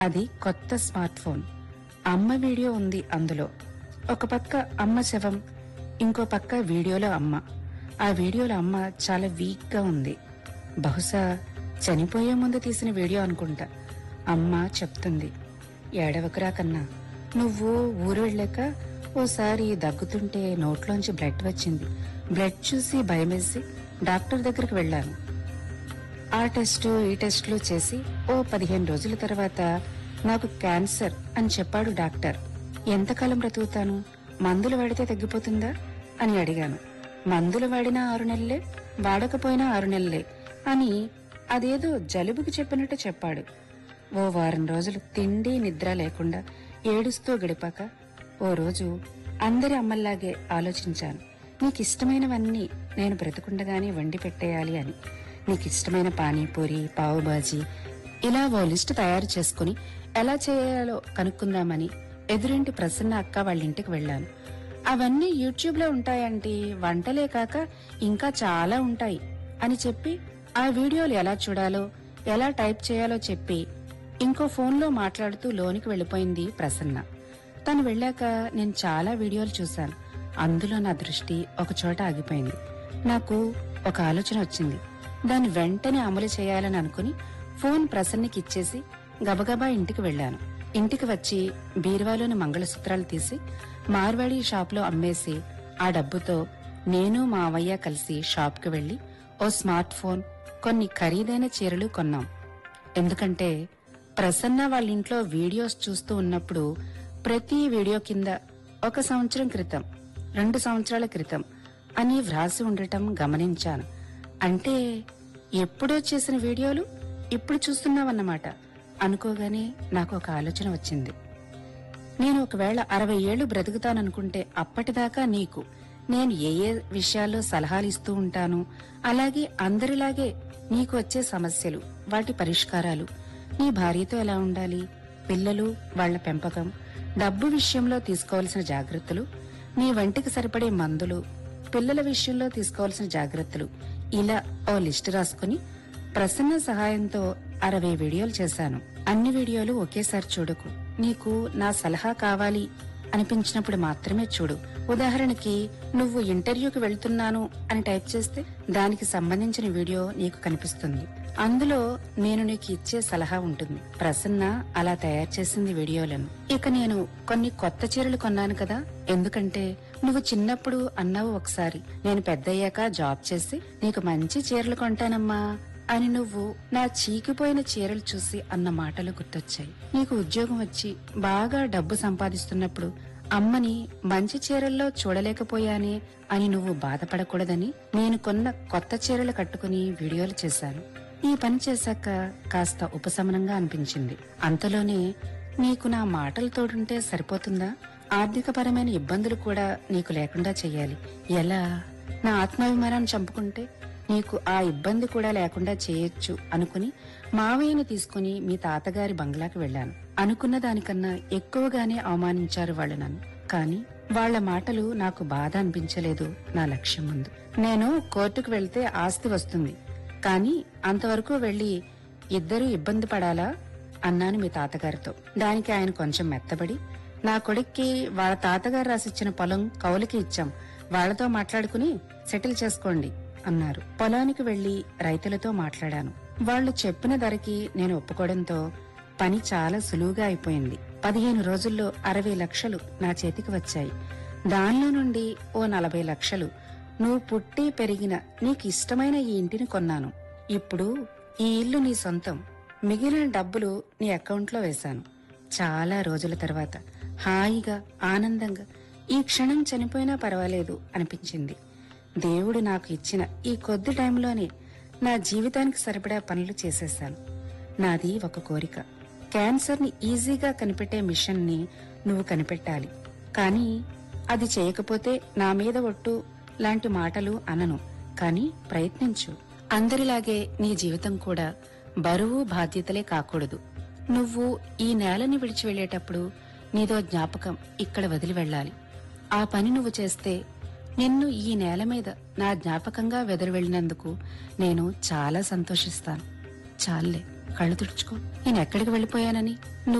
అది కొత్త smart phone అమ్మ వీడియో ఉంది అందులో ఒక పక్క అమ్మ శవం ఇంకో పక్క వీడియోలో అమ్మ ఆ వీడియోలో అమ్మ చాలా వీక్ గా ఉంది బహుశా చనిపోయే ముందు తీసిన వీడియో అనుకుంటా అమ్మ చెప్తుంది ఏడవకురా కన్నా నువ్వు ఊరు వెళ్ళాక ఓసారి దగ్గుతుంటే నోట్లోంచి బ్లడ్ వచ్చింది బ్లడ్ చూసి భయమేసి డాక్టర్ దగ్గరికి వెళ్ళాను ఆ టెస్ట్ ఈ టెస్టులు చేసి ఓ పదిహేను రోజుల తర్వాత నాకు క్యాన్సర్ అని చెప్పాడు డాక్టర్ ఎంతకాలం బ్రతుకుతాను మందులు వాడితే తగ్గిపోతుందా అని అడిగాను మందులు వాడినా ఆరు నెలలే వాడకపోయినా ఆరు నెలలే అని అదేదో జలుబుకి చెప్పినట్టు చెప్పాడు ఓ వారం రోజులు తిండి నిద్ర లేకుండా ఏడుస్తూ గడిపాక ఓ రోజు అందరి అమ్మల్లాగే ఆలోచించాను నీకు ఇష్టమైనవన్నీ నేను బ్రతుకుండగానే వండి పెట్టేయాలి అని నీకు ఇష్టమైన పానీపూరి పావుబాజీ ఇలా ఓ లిస్టు తయారు చేసుకుని ఎలా చేయాలో కనుక్కుందామని ఎదురింటి ప్రసన్న అక్క వాళ్ళ ఇంటికి వెళ్ళాను అవన్నీ యూట్యూబ్ లో ఉంటాయంటే వంటలే కాక ఇంకా చాలా ఉంటాయి అని చెప్పి ఆ వీడియోలు ఎలా చూడాలో ఎలా టైప్ చేయాలో చెప్పి ఇంకో ఫోన్లో మాట్లాడుతూ లోనికి వెళ్ళిపోయింది ప్రసన్న తను వెళ్ళాక నేను చాలా వీడియోలు చూశాను అందులో నా దృష్టి ఒక చోట ఆగిపోయింది నాకు ఒక ఆలోచన వచ్చింది దాన్ని వెంటనే అమలు చేయాలని అనుకుని ఫోన్ ప్రసన్నకి ఇచ్చేసి గబగబా ఇంటికి వెళ్ళాను ఇంటికి వచ్చి బీరువాలోని మంగళసూత్రాలు తీసి మార్వాడి షాప్లో అమ్మేసి ఆ డబ్బుతో నేను మా అవయ్య కలిసి షాప్కి వెళ్లి ఓ స్మార్ట్ ఫోన్ కొన్ని ఖరీదైన చీరలు కొన్నాం ఎందుకంటే ప్రసన్న వాళ్ళ ఇంట్లో వీడియోస్ చూస్తూ ఉన్నప్పుడు ప్రతి వీడియో కింద ఒక సంవత్సరం క్రితం రెండు సంవత్సరాల క్రితం అని వ్రాసి ఉండటం గమనించాను అంటే ఎప్పుడో చేసిన వీడియోలు ఇప్పుడు చూస్తున్నావన్నమాట అనుకోగానే నాకు ఒక ఆలోచన వచ్చింది నేను ఒకవేళ అరవై ఏళ్లు బ్రతుకుతాననుకుంటే అప్పటిదాకా నీకు నేను ఏ ఏ విషయాల్లో సలహాలు ఇస్తూ ఉంటాను అలాగే అందరిలాగే నీకు వచ్చే సమస్యలు వాటి పరిష్కారాలు నీ భార్యతో ఎలా ఉండాలి పిల్లలు వాళ్ళ పెంపకం డబ్బు విషయంలో తీసుకోవాల్సిన జాగ్రత్తలు నీ వంటికి సరిపడే మందులు పిల్లల విషయంలో తీసుకోవాల్సిన జాగ్రత్తలు ఇలా ఓ లిస్ట్ రాసుకుని ప్రసన్న సహాయంతో అరవై వీడియోలు చేశాను అన్ని వీడియోలు ఒకేసారి చూడకు నీకు నా సలహా కావాలి అనిపించినప్పుడు మాత్రమే చూడు ఉదాహరణకి నువ్వు ఇంటర్వ్యూకి వెళ్తున్నాను అని టైప్ చేస్తే దానికి సంబంధించిన వీడియో నీకు కనిపిస్తుంది అందులో నేను నీకు ఇచ్చే సలహా ఉంటుంది ప్రసన్న అలా తయారు చేసింది వీడియోలను ఇక నేను కొన్ని కొత్త చీరలు కొన్నాను కదా ఎందుకంటే నువ్వు చిన్నప్పుడు అన్నావు ఒకసారి నేను పెద్దయ్యాక జాబ్ చేసి నీకు మంచి చీరలు కొంటానమ్మా అని నువ్వు నా చీకిపోయిన చీరలు చూసి అన్న మాటలు గుర్తొచ్చాయి నీకు ఉద్యోగం వచ్చి బాగా డబ్బు సంపాదిస్తున్నప్పుడు అమ్మని మంచి చీరల్లో చూడలేకపోయానే అని నువ్వు బాధపడకూడదని నేను కొన్న కొత్త చీరలు కట్టుకుని వీడియోలు చేశాను ఈ పని చేశాక కాస్త ఉపశమనంగా అనిపించింది అంతలోనే నీకు నా మాటలు తోడుంటే సరిపోతుందా ఆర్థికపరమైన ఇబ్బందులు కూడా నీకు లేకుండా చెయ్యాలి ఎలా నా ఆత్మాభిమానాన్ని చంపుకుంటే నీకు ఆ ఇబ్బంది కూడా లేకుండా చేయొచ్చు అనుకుని మావయ్యని తీసుకుని మీ తాతగారి బంగ్లాకి వెళ్ళాను అనుకున్న దానికన్నా ఎక్కువగానే అవమానించారు వాళ్ళు నన్ను కానీ వాళ్ళ మాటలు నాకు బాధ అనిపించలేదు నా లక్ష్యం ముందు నేను కోర్టుకు వెళ్తే ఆస్తి వస్తుంది కానీ అంతవరకు వెళ్లి ఇద్దరూ ఇబ్బంది పడాలా అన్నాను మీ తాతగారితో దానికి ఆయన కొంచెం మెత్తబడి నా కొడుక్కి వాళ్ళ తాతగారు రాసిచ్చిన పొలం కౌలుకి ఇచ్చాం వాళ్ళతో మాట్లాడుకుని సెటిల్ చేసుకోండి అన్నారు పొలానికి వెళ్లి రైతులతో మాట్లాడాను వాళ్ళు చెప్పిన ధరకి నేను ఒప్పుకోవడంతో పని చాలా సులువుగా అయిపోయింది పదిహేను రోజుల్లో అరవై లక్షలు నా చేతికి వచ్చాయి దానిలో నుండి ఓ నలభై లక్షలు నువ్వు పుట్టి పెరిగిన నీకు ఇష్టమైన ఈ ఇంటిని కొన్నాను ఇప్పుడు ఈ ఇల్లు నీ సొంతం మిగిలిన డబ్బులు నీ అకౌంట్లో వేశాను చాలా రోజుల తర్వాత హాయిగా ఆనందంగా ఈ క్షణం చనిపోయినా పర్వాలేదు అనిపించింది దేవుడు నాకు ఇచ్చిన ఈ కొద్ది టైంలోనే నా జీవితానికి సరిపడా పనులు చేసేశాను నాది ఒక కోరిక క్యాన్సర్ని ఈజీగా కనిపెట్టే మిషన్ని నువ్వు కనిపెట్టాలి కానీ అది చేయకపోతే నా మీద ఒట్టు లాంటి మాటలు అనను కానీ ప్రయత్నించు అందరిలాగే నీ జీవితం కూడా బరువు బాధ్యతలే కాకూడదు నువ్వు ఈ నేలని విడిచి వెళ్ళేటప్పుడు నీదో జ్ఞాపకం ఇక్కడ వదిలి వెళ్ళాలి ఆ పని నువ్వు చేస్తే నిన్ను ఈ నేల మీద నా జ్ఞాపకంగా వెదరు వెళ్ళినందుకు నేను చాలా సంతోషిస్తాను చాలే కళ్ళు తుడుచుకో నేను ఎక్కడికి వెళ్ళిపోయానని